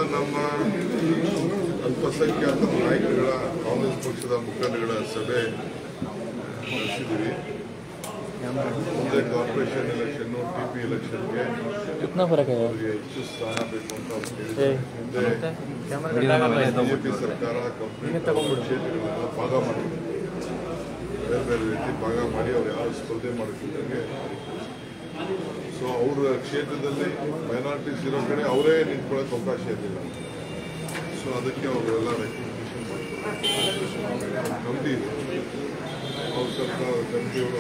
ನಮ್ಮ ಅಲ್ಪಸಂಖ್ಯಾತ ನಾಯಕರುಗಳ ಕಾಂಗ್ರೆಸ್ ಪಕ್ಷದ ಮುಖಂಡಗಳ ಸಭೆ ನಡೆಸಿದ್ದೀವಿ ಮುಂದೆ ಕಾರ್ಪೊರೇಷನ್ ಎಲೆಕ್ಷನ್ನು ಟಿ ಪಿ ಎಲೆಕ್ಷನ್ಗೆ कितना फर्क है ಅವರಿಗೆ ಹೆಚ್ಚು ಸ್ಥಾನ ಬೇಕು ಅಂತ ಅವ್ರು ಕೇಳಿದ್ದಾರೆ. ಹಿಂದೆ ಬಿಜೆಪಿ ಸರ್ಕಾರ ಕಂಪ್ನಿ ಕ್ಷೇತ್ರಗಳನ್ನ ಭಾಗ ಮಾಡಿದ್ರು ಬೇರೆ ಬೇರೆ ರೀತಿ ಭಾಗ ಮಾಡಿ ಅವ್ರು ಯಾರು ಸ್ಪರ್ಧೆ ಮಾಡೋಕ್ಕಿದ್ದಂಗೆ ಸೊ ಅವ್ರ ಕ್ಷೇತ್ರದಲ್ಲಿ ಮೈನಾರಿಟೀಸ್ ಇರೋ ಕಡೆ ಅವರೇ ನಿಂತ್ಕೊಳ್ಳೋಕೆ ಅವಕಾಶ ಇರಲಿಲ್ಲ ಸೊ ಅದಕ್ಕೆ ಅವರೆಲ್ಲ ರೆಕಗ್ನಿಷನ್ ಮಾಡ್ತಾರೆ ಕಮಿಟಿ ಇದೆ ಅವ್ರ ಸರ್ಕಾರ ಕಮಿಟಿಯವರು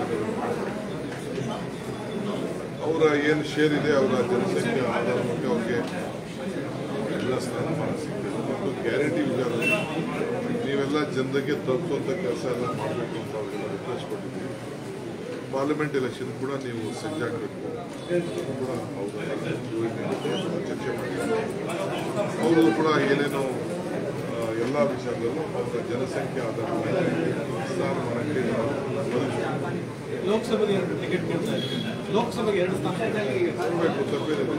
ಅವರ ಏನು ಶೇರ್ ಇದೆ ಅವರ ಜನಸಂಖ್ಯೆ ಆಧಾರ ಮೇಲೆ ಅವ್ರಿಗೆ ಎಲ್ಲ ಸ್ಥಾನಮಾನ ಸಿಗ್ತದೆ ಮತ್ತು ಗ್ಯಾರಂಟಿ ವಿಚಾರದಲ್ಲಿ ನೀವೆಲ್ಲ ಜನರಿಗೆ ತಲುಪುವಂಥ ಕೆಲಸ ಎಲ್ಲ ಮಾಡಬೇಕು ಅಂತ ಅವರೆಲ್ಲ ರಿಕ್ವೆಸ್ಟ್ ಕೊಟ್ಟಿದ್ದೀವಿ ಪಾರ್ಲಿಮೆಂಟ್ ಎಲೆಕ್ಷನ್ ಕೂಡ ನೀವು ಸಜ್ಜಾಗಬೇಕು ಕೂಡ ಅವ್ರನ್ನ ಚರ್ಚೆ ಮಾಡಿದ್ದಾರೆ ಅವರು ಕೂಡ ಏನೇನೋ ಆ, ಎಲ್ಲ ವಿಷಯದಲ್ಲೂ ಅವರ ಜನಸಂಖ್ಯೆ ಆಧಾರದ ಮೇಲೆ ಸ್ಥಾನಮಾನಕ್ಕೆ ಒದಗಿಸ್ಬೇಕು. ಲೋಕಸಭೆಗೆ ಎರಡು ಟಿಕೆಟ್ ಕೊಡ್ತಾ ಇದ್ದಾರೆ ಲೋಕಸಭೆಗೆ ಎರಡು ಸ್ಥಾನ ಕೊಡಬೇಕು ತಪ್ಪೇನಿದೆ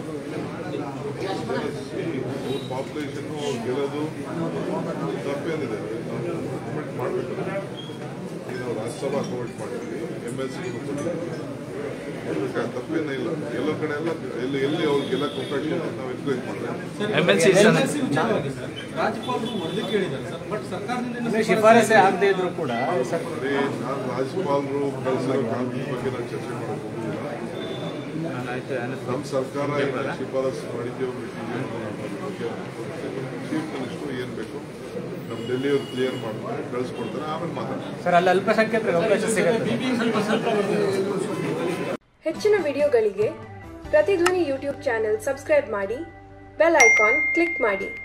ಅವ್ರ ಪಾಪ್ಯುಲೇಷನ್ ಅವ್ರು ಗೆಲ್ಲೋದು ತಪ್ಪೇನಿದೆ ಕಮೆಂಟ್ ಮಾಡಬೇಕು ಈಗ ನಾವು ರಾಜ್ಯಸಭಾ ಕಮೆಂಟ್ ಮಾಡಿದ್ವಿ ಎಮ್ ಎಲ್ ಸಿ ತಪ್ಪೇನೇ ಇಲ್ಲ ಎಲ್ಲ ಕಡೆ ಎಲ್ಲ ಎಲ್ಲಿ ಎಲ್ಲಿ ಅವ್ರು ಗೆಲ್ಲಕ್ಕೆ ಅವಕಾಶ ಇದೆ ನಾವು ಎನ್ಕರೇಜ್ ಮಾಡಿದ್ರೆ MLC MLC ವಿಚಾರವಾಗಿ ಸರ್ ರಾಜ್ಯಪಾಲರು ವರದಿ ಕೇಳಿದ್ದಾರೆ ಸರ್ ಬಟ್ ಸರ್ಕಾರದಿಂದ ಇನ್ನೂ ಶಿಫಾರಸೆ ಆಗದೆ ಇದ್ರು ಕೂಡ ನೋಡಿ ನಾನು ರಾಜ್ಯಪಾಲರು ಕಳಿಸಿರೋ ಕಾನೂನು ಬಗ್ಗೆ ನಾನು ಚರ್ಚೆ ಮಾಡಕ್ಕೆ ಹೋಗುದಿಲ್ಲ ನಮ್ಮ ಸರ್ಕಾರ ಏನು ಶಿಫಾರಸು ಮಾಡಿದ್ದೇವೆ ಬಿಟ್ಟಿದ್ದೇವೆ ಚೀಫ್ ಮಿನಿಸ್ಟರ್ ಏನು ಬೇಕು ನಮ್ಮ ಡೆಲ್ಲಿಯವ್ರು ಕ್ಲಿಯರ್ ಮಾಡ್ತಾರೆ ಕಳಿಸ್ಕೊಡ್ತಾರೆ ಆಮೇಲೆ ಮಾತಾಡ್ತಾರೆ ಸರ್ ಅಲ್ಲಿ ಅಲ್ಪಸಂಖ್ಯಾತರಿಗೆ ಅವಕಾಶ ಸಿಗುತ್ತೆ ಹೆಚ್ಚಿನ ವಿಡಿಯೋಗಳಿಗೆ ಪ್ರತಿಧ್ವನಿ ಯೂಟ್ಯೂಬ್ ಚಾನೆಲ್ ಸಬ್ಸ್ಕ್ರೈಬ್ ಮಾಡಿ ಬೆಲ್ ಐಕಾನ್ ಕ್ಲಿಕ್ ಮಾಡಿ